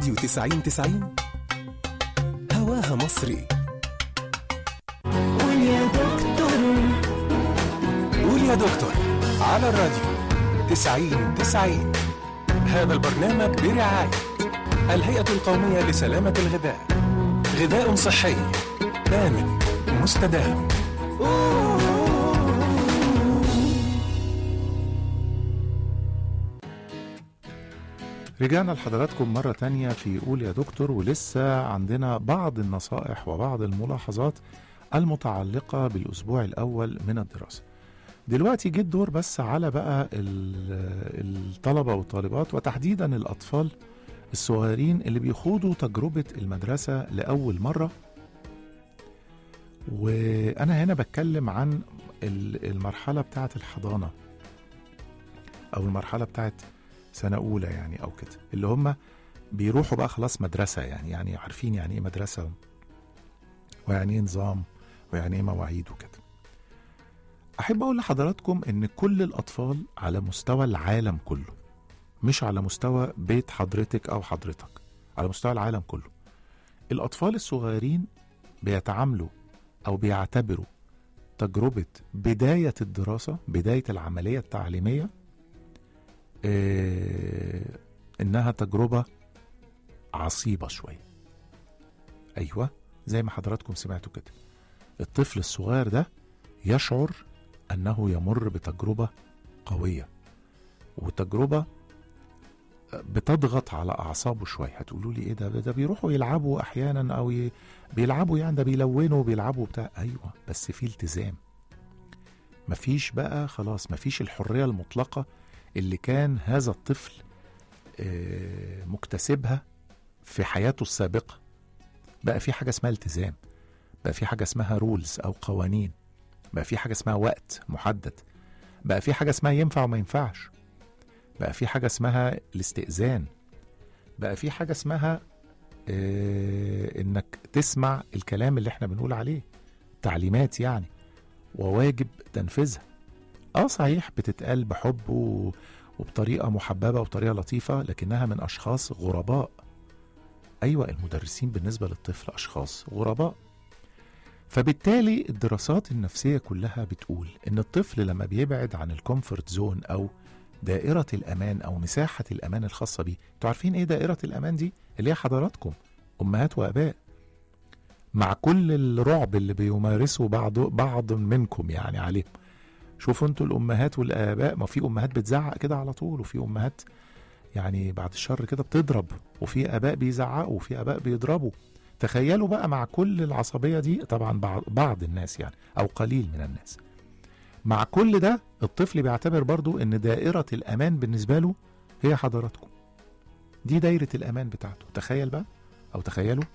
الراديو تسعين تسعين هواها مصري قول يا دكتور قول يا دكتور على الراديو تسعين تسعين هذا البرنامج برعاية الهيئة القومية لسلامة الغذاء غذاء صحي آمن مستدام رجعنا لحضراتكم مرة تانية في قول يا دكتور ولسه عندنا بعض النصائح وبعض الملاحظات المتعلقة بالأسبوع الأول من الدراسة دلوقتي جه الدور بس على بقى ال- الطلبة والطالبات وتحديدا الأطفال الصغيرين اللي بيخوضوا تجربة المدرسة لأول مرة وأنا هنا بتكلم عن ال- المرحلة بتاعة الحضانة أو المرحلة بتاعة سنة أولى يعني أو كده اللي هم بيروحوا بقى خلاص مدرسة يعني يعني عارفين يعني إيه مدرسة ويعني إيه نظام ويعني إيه مواعيد وكده أحب أقول لحضراتكم إن كل الأطفال على مستوى العالم كله مش على مستوى بيت حضرتك أو حضرتك على مستوى العالم كله الأطفال الصغيرين بيتعاملوا أو بيعتبروا تجربة بداية الدراسة بداية العملية التعليمية آه، انها تجربه عصيبه شويه ايوه زي ما حضراتكم سمعتوا كده الطفل الصغير ده يشعر انه يمر بتجربه قويه وتجربه بتضغط على اعصابه شويه هتقولوا لي ايه ده ده بيروحوا يلعبوا احيانا او ي... بيلعبوا يعني ده بيلونوا وبيلعبوا بتاع ايوه بس في التزام مفيش بقى خلاص مفيش الحريه المطلقه اللي كان هذا الطفل آه، مكتسبها في حياته السابقة بقى في حاجة اسمها التزام بقى في حاجة اسمها رولز أو قوانين بقى في حاجة اسمها وقت محدد بقى في حاجة اسمها ينفع وما ينفعش بقى في حاجة اسمها الاستئذان بقى في حاجة اسمها آه انك تسمع الكلام اللي احنا بنقول عليه تعليمات يعني وواجب تنفيذها اه صحيح بتتقال بحب و... وبطريقه محببه وبطريقه لطيفه لكنها من اشخاص غرباء ايوه المدرسين بالنسبه للطفل اشخاص غرباء فبالتالي الدراسات النفسيه كلها بتقول ان الطفل لما بيبعد عن الكومفورت زون او دائره الامان او مساحه الامان الخاصه بيه انتوا عارفين ايه دائره الامان دي اللي هي حضراتكم امهات واباء مع كل الرعب اللي بيمارسه بعض بعض منكم يعني عليهم شوفوا انتوا الامهات والاباء ما في امهات بتزعق كده على طول وفي امهات يعني بعد الشر كده بتضرب وفي اباء بيزعقوا وفي اباء بيضربوا تخيلوا بقى مع كل العصبيه دي طبعا بعض, بعض الناس يعني او قليل من الناس مع كل ده الطفل بيعتبر برضو ان دائره الامان بالنسبه له هي حضراتكم دي دايره الامان بتاعته تخيل بقى او تخيلوا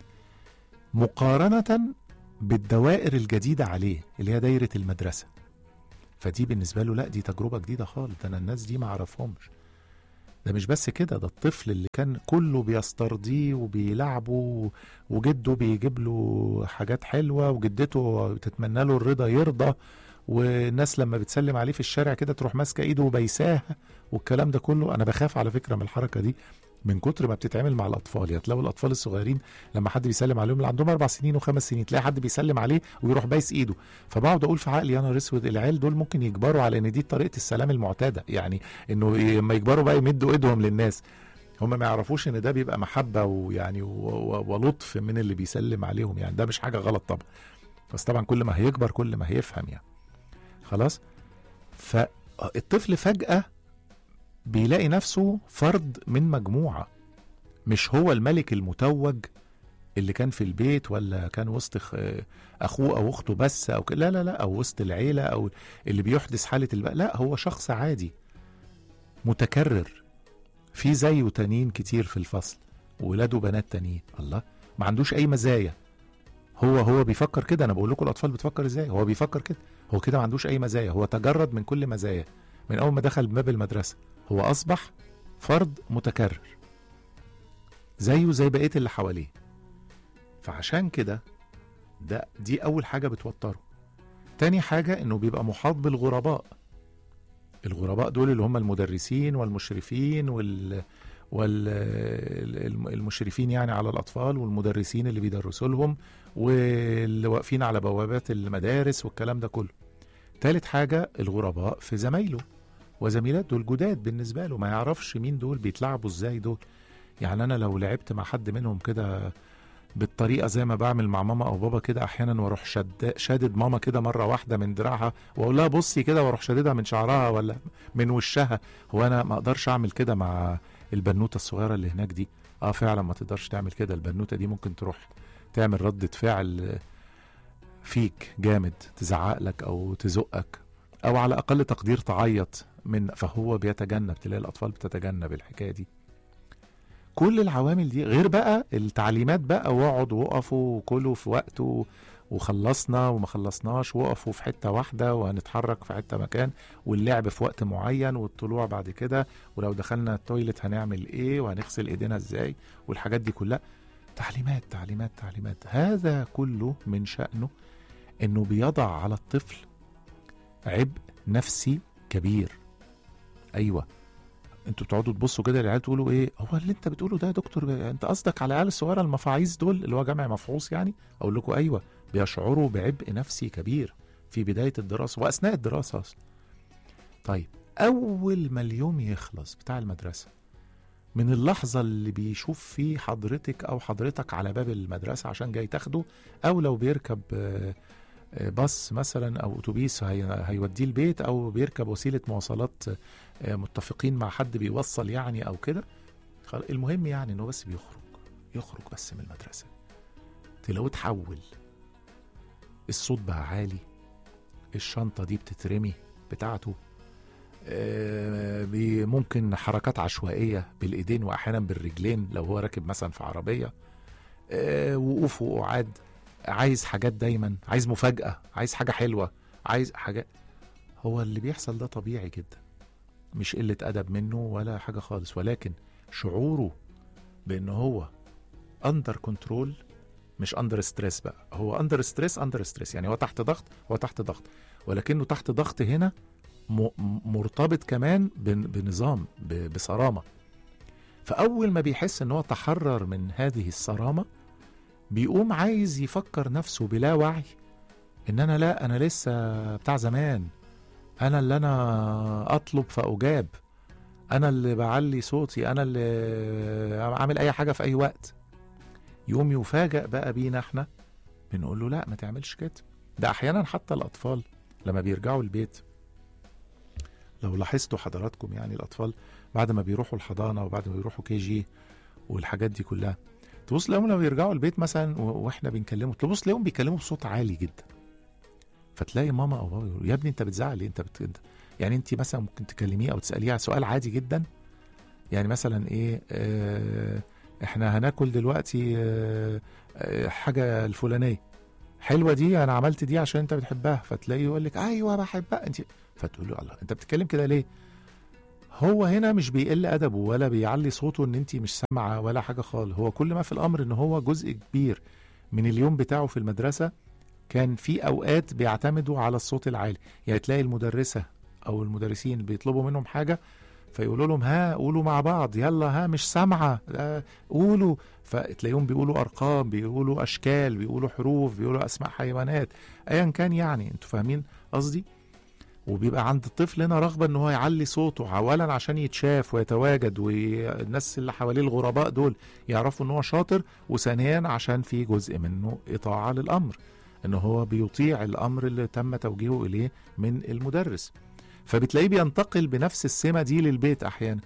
مقارنه بالدوائر الجديده عليه اللي هي دايره المدرسه فدي بالنسبه له لا دي تجربه جديده خالص ده انا الناس دي ما اعرفهمش ده مش بس كده ده الطفل اللي كان كله بيسترضيه وبيلعبه وجده بيجيب له حاجات حلوه وجدته تتمنى له الرضا يرضى والناس لما بتسلم عليه في الشارع كده تروح ماسكه ايده وبيساها والكلام ده كله انا بخاف على فكره من الحركه دي من كتر ما بتتعمل مع الاطفال يعني تلاقوا الاطفال الصغيرين لما حد بيسلم عليهم اللي عندهم اربع سنين وخمس سنين تلاقي حد بيسلم عليه ويروح بايس ايده فبقعد اقول في عقلي يا نهار اسود العيال دول ممكن يكبروا على ان دي طريقه السلام المعتاده يعني انه لما يكبروا بقى يمدوا ايدهم للناس هم ما يعرفوش ان ده بيبقى محبه ويعني و- و- ولطف من اللي بيسلم عليهم يعني ده مش حاجه غلط طبعا بس طبعا كل ما هيكبر كل ما هيفهم يعني خلاص فالطفل فجاه بيلاقي نفسه فرد من مجموعه مش هو الملك المتوج اللي كان في البيت ولا كان وسط خ- اخوه او اخته بس او ك- لا لا لا او وسط العيله او اللي بيحدث حاله البقى لا هو شخص عادي متكرر في زيه تانيين كتير في الفصل ولاده بنات تانيين الله ما عندوش اي مزايا هو هو بيفكر كده انا بقول لكم الاطفال بتفكر ازاي هو بيفكر كده هو كده ما عندوش اي مزايا هو تجرد من كل مزايا من اول ما دخل باب المدرسه هو اصبح فرد متكرر زيه زي بقيه اللي حواليه فعشان كده ده دي اول حاجه بتوتره تاني حاجه انه بيبقى محاط بالغرباء الغرباء دول اللي هم المدرسين والمشرفين وال والمدرسين المشرفين يعني على الاطفال والمدرسين اللي بيدرسوا لهم واللي واقفين على بوابات المدارس والكلام ده كله تالت حاجه الغرباء في زمايله وزميلات دول جداد بالنسبه له ما يعرفش مين دول بيتلعبوا ازاي دول يعني انا لو لعبت مع حد منهم كده بالطريقه زي ما بعمل مع ماما او بابا كده احيانا واروح شد شادد ماما كده مره واحده من دراعها واقول لها بصي كده واروح شاددها من شعرها ولا من وشها هو انا ما اقدرش اعمل كده مع البنوته الصغيره اللي هناك دي اه فعلا ما تقدرش تعمل كده البنوته دي ممكن تروح تعمل ردة فعل فيك جامد تزعق لك او تزقك او على اقل تقدير تعيط من فهو بيتجنب تلاقي الاطفال بتتجنب الحكايه دي كل العوامل دي غير بقى التعليمات بقى واقعدوا وقفوا وكلوا في وقته وخلصنا وما خلصناش وقفوا في حته واحده وهنتحرك في حته مكان واللعب في وقت معين والطلوع بعد كده ولو دخلنا التويلت هنعمل ايه وهنغسل ايدينا ازاي والحاجات دي كلها تعليمات تعليمات تعليمات هذا كله من شأنه انه بيضع على الطفل عبء نفسي كبير ايوه انتوا بتقعدوا تبصوا كده العيال تقولوا ايه هو اللي انت بتقوله ده يا دكتور انت قصدك على العيال الصغيره المفاعيز دول اللي هو جمع مفعوص يعني اقول لكم ايوه بيشعروا بعبء نفسي كبير في بدايه الدراسه واثناء الدراسه اصلا طيب اول ما اليوم يخلص بتاع المدرسه من اللحظة اللي بيشوف فيه حضرتك أو حضرتك على باب المدرسة عشان جاي تاخده أو لو بيركب آه، آه، باص مثلا أو أتوبيس هي- هيوديه البيت أو بيركب وسيلة مواصلات آه، متفقين مع حد بيوصل يعني أو كده خل- المهم يعني إنه بس بيخرج يخرج بس من المدرسة تلاقوه اتحول الصوت بقى عالي الشنطة دي بتترمي بتاعته آه، بي- ممكن حركات عشوائية بالإيدين وأحيانا بالرجلين لو هو راكب مثلا في عربية آه، وقوف وقعاد عايز حاجات دايما عايز مفاجأة عايز حاجة حلوة عايز حاجة هو اللي بيحصل ده طبيعي جدا مش قلة أدب منه ولا حاجة خالص ولكن شعوره بأن هو أندر كنترول مش أندر ستريس بقى هو أندر ستريس أندر ستريس يعني هو تحت ضغط هو تحت ضغط ولكنه تحت ضغط هنا م- م- مرتبط كمان بن- بنظام ب- بصرامه فاول ما بيحس ان هو تحرر من هذه الصرامه بيقوم عايز يفكر نفسه بلا وعي ان انا لا انا لسه بتاع زمان انا اللي انا اطلب فاجاب انا اللي بعلي صوتي انا اللي عامل اي حاجه في اي وقت يقوم يفاجأ بقى بينا احنا بنقول له لا ما تعملش كده ده احيانا حتى الاطفال لما بيرجعوا البيت لو لاحظتوا حضراتكم يعني الاطفال بعد ما بيروحوا الحضانه وبعد ما بيروحوا كي جي والحاجات دي كلها تبص تلاقيهم لما بيرجعوا البيت مثلا و- واحنا بنكلمهم تبص تلاقيهم بيتكلموا بصوت عالي جدا فتلاقي ماما او بابا يقولوا يا ابني انت بتزعل ليه انت بت... انت يعني انت مثلا ممكن تكلميه او تساليه على سؤال عادي جدا يعني مثلا ايه اه احنا هناكل دلوقتي اه اه حاجه الفلانيه حلوه دي انا عملت دي عشان انت بتحبها فتلاقيه يقول لك ايوه بحبها انت فتقول له الله انت بتتكلم كده ليه هو هنا مش بيقل ادبه ولا بيعلي صوته ان انت مش سامعه ولا حاجه خالص هو كل ما في الامر ان هو جزء كبير من اليوم بتاعه في المدرسه كان في اوقات بيعتمدوا على الصوت العالي يعني تلاقي المدرسه او المدرسين بيطلبوا منهم حاجه فيقولوا لهم ها قولوا مع بعض يلا ها مش سامعه لا، قولوا فتلاقيهم بيقولوا ارقام بيقولوا اشكال بيقولوا حروف بيقولوا اسماء حيوانات ايا كان يعني انتوا فاهمين قصدي وبيبقى عند الطفل هنا رغبه ان هو يعلي صوته اولا عشان يتشاف ويتواجد والناس اللي حواليه الغرباء دول يعرفوا ان هو شاطر وثانيا عشان في جزء منه اطاعه للامر ان هو بيطيع الامر اللي تم توجيهه اليه من المدرس فبتلاقيه بينتقل بنفس السمه دي للبيت احيانا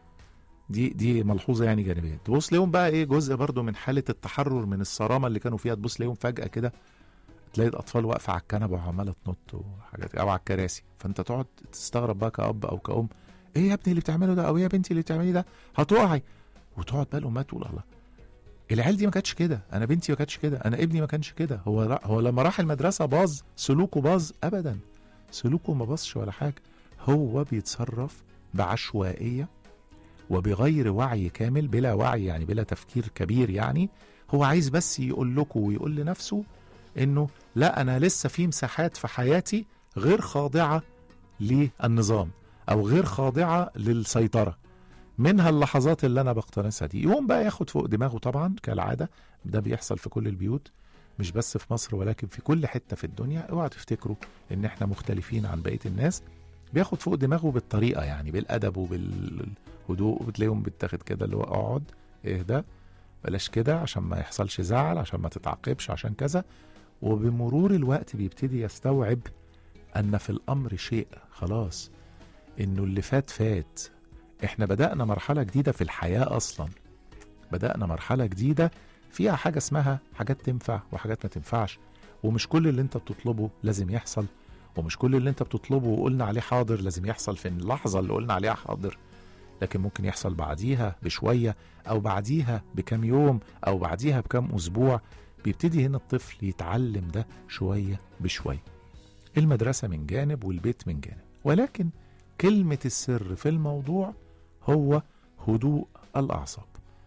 دي دي ملحوظه يعني جانبيه تبص ليهم بقى ايه جزء برضو من حاله التحرر من الصرامه اللي كانوا فيها تبص ليهم فجاه كده تلاقي الاطفال واقفه على الكنبه وعماله تنط وحاجات او على الكراسي فانت تقعد تستغرب بقى كاب او كأم ايه يا ابني اللي بتعمله ده او يا بنتي اللي بتعمليه ده هتقعي وتقعد بقى الامهات تقول الله العيال دي ما كانتش كده انا بنتي ما كانتش كده انا ابني ما كانش كده هو لا هو لما راح المدرسه باظ سلوكه باظ ابدا سلوكه ما باظش ولا حاجه هو بيتصرف بعشوائيه وبغير وعي كامل بلا وعي يعني بلا تفكير كبير يعني هو عايز بس يقول لكم ويقول لنفسه انه لا انا لسه في مساحات في حياتي غير خاضعه للنظام او غير خاضعه للسيطره منها اللحظات اللي انا بقتنصها دي يقوم بقى ياخد فوق دماغه طبعا كالعاده ده بيحصل في كل البيوت مش بس في مصر ولكن في كل حته في الدنيا اوعوا تفتكروا ان احنا مختلفين عن بقيه الناس بياخد فوق دماغه بالطريقه يعني بالادب وبالهدوء وبتلاقيهم بتاخد كده اللي هو اقعد اهدى بلاش كده عشان ما يحصلش زعل عشان ما تتعاقبش عشان كذا وبمرور الوقت بيبتدي يستوعب ان في الامر شيء خلاص انه اللي فات فات احنا بدأنا مرحلة جديدة في الحياة اصلا بدأنا مرحلة جديدة فيها حاجة اسمها حاجات تنفع وحاجات ما تنفعش ومش كل اللي انت بتطلبه لازم يحصل ومش كل اللي انت بتطلبه وقلنا عليه حاضر لازم يحصل في اللحظة اللي قلنا عليها حاضر لكن ممكن يحصل بعديها بشوية أو بعديها بكم يوم أو بعديها بكم أسبوع بيبتدي هنا الطفل يتعلم ده شوية بشوية المدرسة من جانب والبيت من جانب ولكن كلمة السر في الموضوع هو هدوء الأعصاب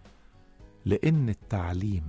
لأن التعليم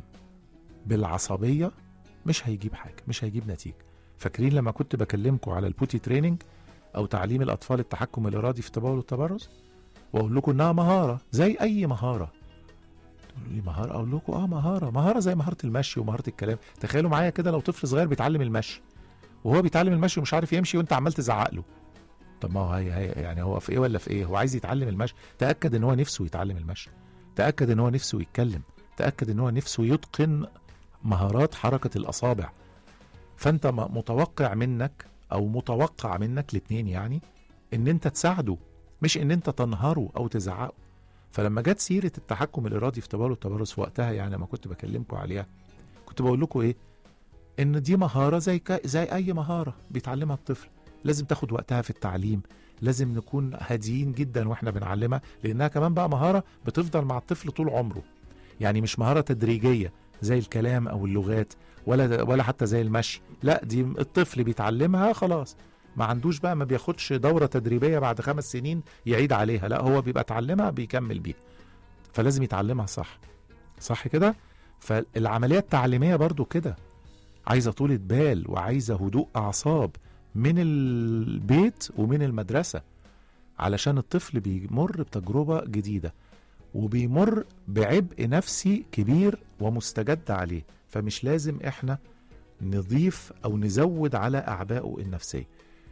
بالعصبية مش هيجيب حاجة مش هيجيب نتيجة فاكرين لما كنت بكلمكم على البوتي تريننج أو تعليم الأطفال التحكم الإرادي في التبول والتبرز وأقول لكم إنها مهارة زي أي مهارة تقولوا لي مهارة أقول لكم آه مهارة مهارة زي مهارة المشي ومهارة الكلام تخيلوا معايا كده لو طفل صغير بيتعلم المشي وهو بيتعلم المشي ومش عارف يمشي وانت عمال تزعق له طب ما هو هي هي يعني هو في ايه ولا في ايه هو عايز يتعلم المشي تاكد ان هو نفسه يتعلم المشي تاكد ان هو نفسه يتكلم تاكد ان هو نفسه يتقن مهارات حركه الاصابع فانت م- متوقع منك او متوقع منك الاثنين يعني ان انت تساعده مش ان انت تنهره او تزعقه فلما جت سيره التحكم الارادي في تبول التبرز في وقتها يعني لما كنت بكلمكم عليها كنت بقول لكم ايه ان دي مهاره زي ك... زي اي مهاره بيتعلمها الطفل لازم تاخد وقتها في التعليم لازم نكون هاديين جدا واحنا بنعلمها لانها كمان بقى مهاره بتفضل مع الطفل طول عمره يعني مش مهاره تدريجيه زي الكلام او اللغات ولا ولا حتى زي المشي لا دي الطفل بيتعلمها خلاص ما عندوش بقى ما بياخدش دوره تدريبيه بعد خمس سنين يعيد عليها لا هو بيبقى اتعلمها بيكمل بيها فلازم يتعلمها صح صح كده فالعمليه التعليميه برضو كده عايزه طولة بال وعايزه هدوء اعصاب من البيت ومن المدرسه علشان الطفل بيمر بتجربه جديده وبيمر بعبء نفسي كبير ومستجد عليه فمش لازم احنا نضيف او نزود على اعبائه النفسيه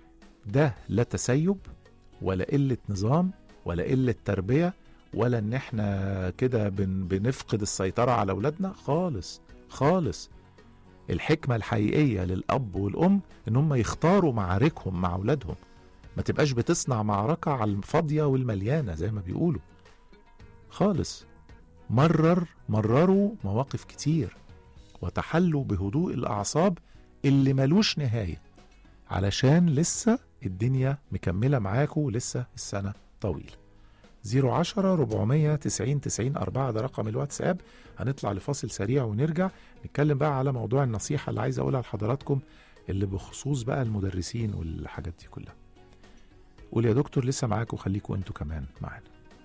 ده لا تسيب ولا قله نظام ولا قله تربيه ولا ان احنا كده بن بنفقد السيطره على اولادنا خالص خالص الحكمه الحقيقيه للاب والام ان هم يختاروا معاركهم مع اولادهم ما تبقاش بتصنع معركه على الفاضيه والمليانه زي ما بيقولوا خالص مرر مرروا مواقف كتير وتحلوا بهدوء الأعصاب اللي ملوش نهاية علشان لسه الدنيا مكملة معاكم لسه السنة طويلة 010 490 90 4 ده رقم الواتساب هنطلع لفاصل سريع ونرجع نتكلم بقى على موضوع النصيحة اللي عايز أقولها لحضراتكم اللي بخصوص بقى المدرسين والحاجات دي كلها قول يا دكتور لسه معاكم خليكم انتوا كمان معانا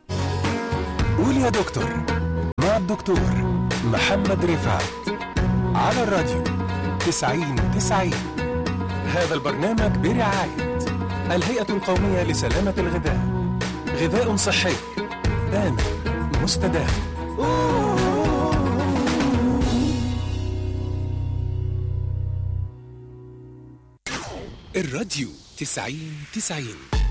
قول يا دكتور مع الدكتور محمد رفعت على الراديو 90 90 هذا البرنامج برعاية الهيئة القومية لسلامة الغذاء غذاء صحي آمن مستدام الراديو 90 90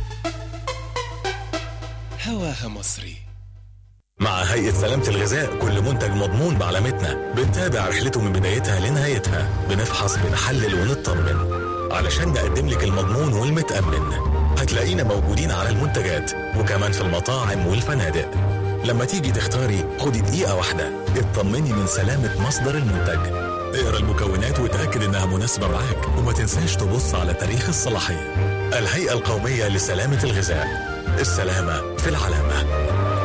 هواها مصري مع هيئة سلامة الغذاء كل منتج مضمون بعلامتنا بنتابع رحلته من بدايتها لنهايتها بنفحص بنحلل ونطمن علشان نقدم لك المضمون والمتأمن هتلاقينا موجودين على المنتجات وكمان في المطاعم والفنادق لما تيجي تختاري خدي دقيقة واحدة اطمني من سلامة مصدر المنتج اقرا المكونات وتأكد انها مناسبة معاك وما تنساش تبص على تاريخ الصلاحية الهيئة القومية لسلامة الغذاء السلامة في العلامة